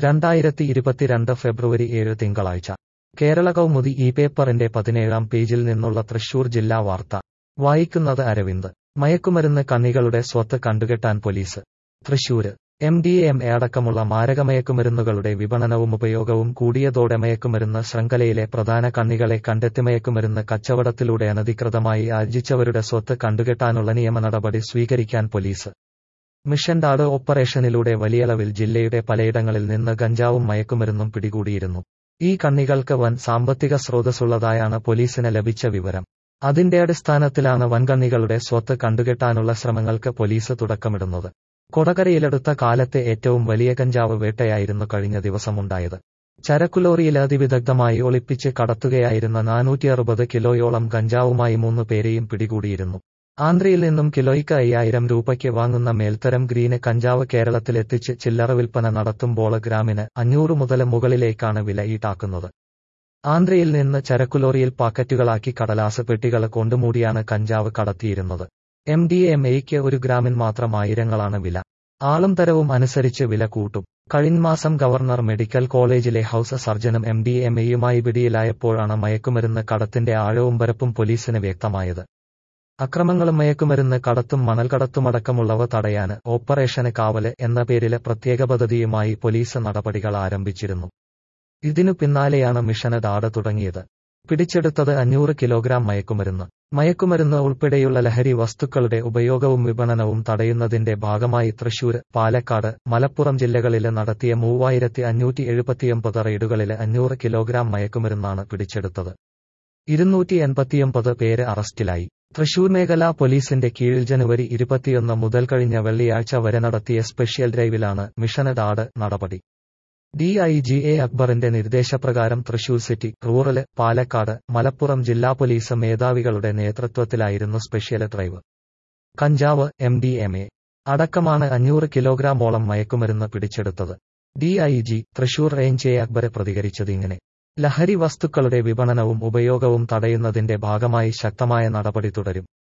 രണ്ടായിരത്തി ഇരുപത്തിരണ്ട് ഫെബ്രുവരി ഏഴ് തിങ്കളാഴ്ച കേരള കൗമുദി ഈ പേപ്പറിന്റെ പതിനേഴാം പേജിൽ നിന്നുള്ള തൃശൂർ ജില്ലാ വാർത്ത വായിക്കുന്നത് അരവിന്ദ് മയക്കുമരുന്ന് കണ്ണികളുടെ സ്വത്ത് കണ്ടുകെട്ടാൻ police Thrissur M D M A അടക്കമുള്ള മാരകമയക്കുമരുന്നുകളുടെ വിപണനവും ഉപയോഗവും കൂടിയതോടെ മയക്കുമരുന്ന് ശൃംഖലയിലെ പ്രധാന കണ്ണികളെ കണ്ടെത്തി മയക്കുമരുന്ന് കച്ചവടത്തിലൂടെ അനധികൃതമായി ആർജിച്ചവരുടെ സ്വത്ത് കണ്ടുകെട്ടാനുള്ള നിയമ നടപടി സ്വീകരിക്കാൻ പോലീസ് മിഷൻ ഡാഡ് ഓപ്പറേഷനിലൂടെ വലിയളവിൽ ജില്ലയുടെ പലയിടങ്ങളിൽ നിന്ന് ഗഞ്ചാവും മയക്കുമരുന്നും പിടികൂടിയിരുന്നു ഈ കണ്ണികൾക്ക് വൻ സാമ്പത്തിക സ്രോതസ്സുള്ളതായാണ് പോലീസിന് ലഭിച്ച വിവരം അതിന്റെ അടിസ്ഥാനത്തിലാണ് വൻകണ്ണികളുടെ സ്വത്ത് കണ്ടുകെട്ടാനുള്ള ശ്രമങ്ങൾക്ക് പോലീസ് തുടക്കമിടുന്നത് കൊടകരയിലെടുത്ത കാലത്തെ ഏറ്റവും വലിയ കഞ്ചാവ് വേട്ടയായിരുന്നു കഴിഞ്ഞ ദിവസമുണ്ടായത് ചരക്കുലോറിയിൽ അതിവിദഗ്ധമായി ഒളിപ്പിച്ച് കടത്തുകയായിരുന്ന നാനൂറ്റി അറുപത് കിലോയോളം ഗഞ്ചാവുമായി മൂന്ന് പേരെയും പിടികൂടിയിരുന്നു ആന്ധ്രയിൽ നിന്നും കിലോയ്ക്ക് അയ്യായിരം രൂപയ്ക്ക് വാങ്ങുന്ന മേൽത്തരം ഗ്രീന് കഞ്ചാവ് കേരളത്തിലെത്തിച്ച് ചില്ലറ വിൽപ്പന നടത്തുമ്പോൾ ഗ്രാമിന് അഞ്ഞൂറ് മുതൽ മുകളിലേക്കാണ് വില ഈടാക്കുന്നത് ആന്ധ്രയിൽ നിന്ന് ചരക്കുലോറിയിൽ പാക്കറ്റുകളാക്കി കടലാസ് പെട്ടികൾ കൊണ്ടുമൂടിയാണ് കഞ്ചാവ് കടത്തിയിരുന്നത് എം ഡി എം എയ്ക്ക് ഒരു ഗ്രാമിൻ മാത്രം ആയിരങ്ങളാണ് വില ആളും തരവും അനുസരിച്ച് വില കൂട്ടും കഴിഞ്ഞമാസം ഗവർണർ മെഡിക്കൽ കോളേജിലെ ഹൌസ് സർജനും എം ഡി എം എയുമായി പിടിയിലായപ്പോഴാണ് മയക്കുമരുന്ന് കടത്തിന്റെ ആഴവും പരപ്പും പോലീസിന് വ്യക്തമായത് അക്രമങ്ങളും മയക്കുമരുന്ന് കടത്തും മണൽ കടത്തുമടക്കമുള്ളവ തടയാന് ഓപ്പറേഷന് കാവല് എന്ന പേരില് പ്രത്യേക പദ്ധതിയുമായി പോലീസ് നടപടികൾ ആരംഭിച്ചിരുന്നു ഇതിനു പിന്നാലെയാണ് മിഷന് ഡാഡ് തുടങ്ങിയത് പിടിച്ചെടുത്തത് അഞ്ഞൂറ് കിലോഗ്രാം മയക്കുമരുന്ന് മയക്കുമരുന്ന് ഉൾപ്പെടെയുള്ള ലഹരി വസ്തുക്കളുടെ ഉപയോഗവും വിപണനവും തടയുന്നതിന്റെ ഭാഗമായി തൃശൂർ പാലക്കാട് മലപ്പുറം ജില്ലകളില് നടത്തിയ മൂവായിരത്തി അഞ്ഞൂറ്റി എഴുപത്തിയൊമ്പത് റെയ്ഡുകളില് അഞ്ഞൂറ് കിലോഗ്രാം മയക്കുമരുന്നാണ് പിടിച്ചെടുത്തത് ഇരുന്നൂറ്റി എൺപത്തിയൊമ്പത് പേര് അറസ്റ്റിലായി തൃശൂർ മേഖലാ പോലീസിന്റെ കീഴിൽ ജനുവരി ഇരുപത്തിയൊന്ന് മുതൽ കഴിഞ്ഞ വെള്ളിയാഴ്ച വരെ നടത്തിയ സ്പെഷ്യൽ ഡ്രൈവിലാണ് മിഷന് ഡാഡ് നടപടി ഡി ഐ ജി എ അക്ബറിന്റെ നിർദ്ദേശപ്രകാരം തൃശൂർ സിറ്റി റൂറല് പാലക്കാട് മലപ്പുറം ജില്ലാ പോലീസ് മേധാവികളുടെ നേതൃത്വത്തിലായിരുന്നു സ്പെഷ്യൽ ഡ്രൈവ് കഞ്ചാവ് എം ഡി എം എ അടക്കമാണ് അഞ്ഞൂറ് കിലോഗ്രാമോളം മയക്കുമരുന്ന് പിടിച്ചെടുത്തത് D I G Thrissur range A അക്ബറെ പ്രതികരിച്ചതിങ്ങനെ ലഹരി വസ്തുക്കളുടെ വിപണനവും ഉപയോഗവും തടയുന്നതിന്റെ ഭാഗമായി ശക്തമായ നടപടി തുടരും